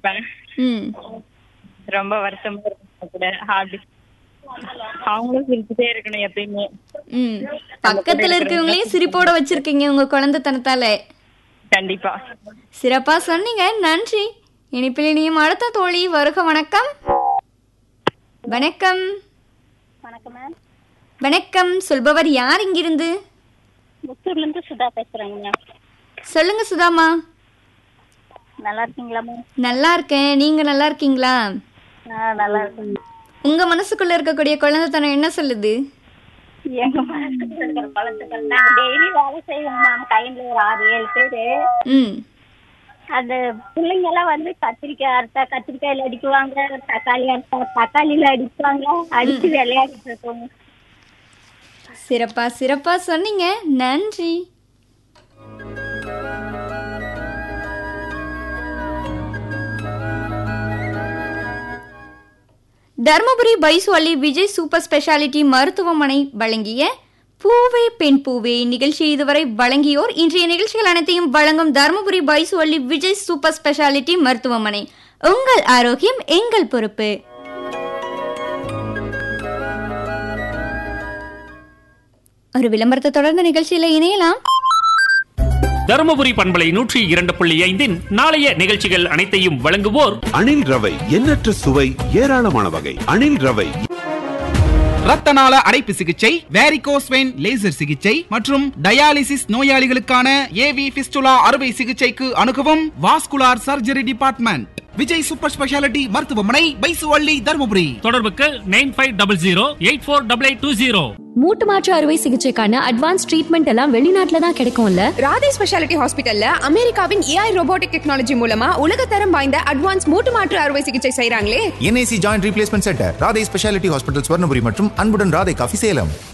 இருப்பேன் ம் ரொம்ப வருத்தமா இருக்கும் கூட ஹார்ட் அவங்களும் சிரிச்சுட்டே இருக்கணும் எப்பயுமே ம் பக்கத்துல இருக்கிறவங்களையும் சிரிப்போட வச்சிருக்கீங்க உங்க குழந்தைத்தனத்தால கண்டிப்பா சிறப்பா சொன்னீங்க நன்றி இனிப்பில் இனியும் அடுத்த தோழி வருக வணக்கம் வணக்கம் வணக்கம் மேம் வணக்கம் சொல்பவர் யார் இங்கிருந்து முத்தூர்ல இருந்து சுதா பேசுறேங்க மேம் சொல்லுங்க சுதாமா நல்லா இருக்கீங்களா மேம் நல்லா இருக்கேன் நீங்க நல்லா இருக்கீங்களா ஆ நல்லா இருக்கேன் உங்க மனசுக்குள்ள இருக்கக்கூடிய குழந்தைத்தனம் என்ன சொல்லுது எங்க மனசுல இருக்கிற பழத்துக்கள் நான் டெய்லி வேலை செய்வோம் மேம் கையில ஒரு ஆறு ஏழு பேரு ம் அந்த பிள்ளைங்க எல்லாம் வந்து கத்திரிக்காய் அறுத்தா கத்திரிக்காயில அடிக்குவாங்க தக்காளி அறுத்தா தக்காளியில அடிப்பாங்க அடிச்சு விளையாடிட்டு இருக்கோங்க சிறப்பா சிறப்பா சொன்னீங்க நன்றி தருமபுரி பைசுவலி விஜய் சூப்பர் ஸ்பெஷாலிட்டி மருத்துவமனை வழங்கிய பூவே பெண் பூவே நிகழ்ச்சி இதுவரை வழங்கியோர் இன்றைய நிகழ்ச்சிகள் அனைத்தையும் வழங்கும் தருமபுரி பைசுவலி விஜய் சூப்பர் ஸ்பெஷாலிட்டி மருத்துவமனை உங்கள் ஆரோக்கியம் எங்கள் பொறுப்பு ஒரு விளம்பரத்தை தொடர்ந்த நிகழ்ச்சியில இணையலாம் தருமபுரி பண்பலை நூற்றி இரண்டு புள்ளி ஐந்தின் நாளைய நிகழ்ச்சிகள் அனைத்தையும் வழங்குவோர் அணில் ரவை எண்ணற்ற சுவை ஏராளமான வகை அணில் ரவை ரத்தநாள அடைப்பு சிகிச்சை வேரிகோஸ் வெயின் லேசர் சிகிச்சை மற்றும் டயாலிசிஸ் நோயாளிகளுக்கான ஏவி பிஸ்டுலா அறுவை சிகிச்சைக்கு அணுகவும் vascular surgery department Vijay super speciality மருத்துவமனை பைசுவள்ளி தருமபுரி தொடர்புக்கு nine five double zero eight four double eight two zero மூட்டு மாற்று அறுவை சிகிச்சைக்கான அட்வான்ஸ் ட்ரீட்மெண்ட் எல்லாம் வெளிநாட்டுல தான் கிடைக்கும்ல ராதே ஸ்பெஷாலிட்டி ஹாஸ்பிட்டல்ல அமெரிக்காவின் ஏஐ ரோபோட்டிக் டெக்னாலஜி மூலமா உலகத்தரம் வாய்ந்த அட்வான்ஸ் மூட்டு மாற்று அறுவை சிகிச்சை செய்றாங்களே NIC joint replacement centre Radhai speciality hospital Swarnapuri மற்றும் அன்புடன் ராதை காஃபி சேலம்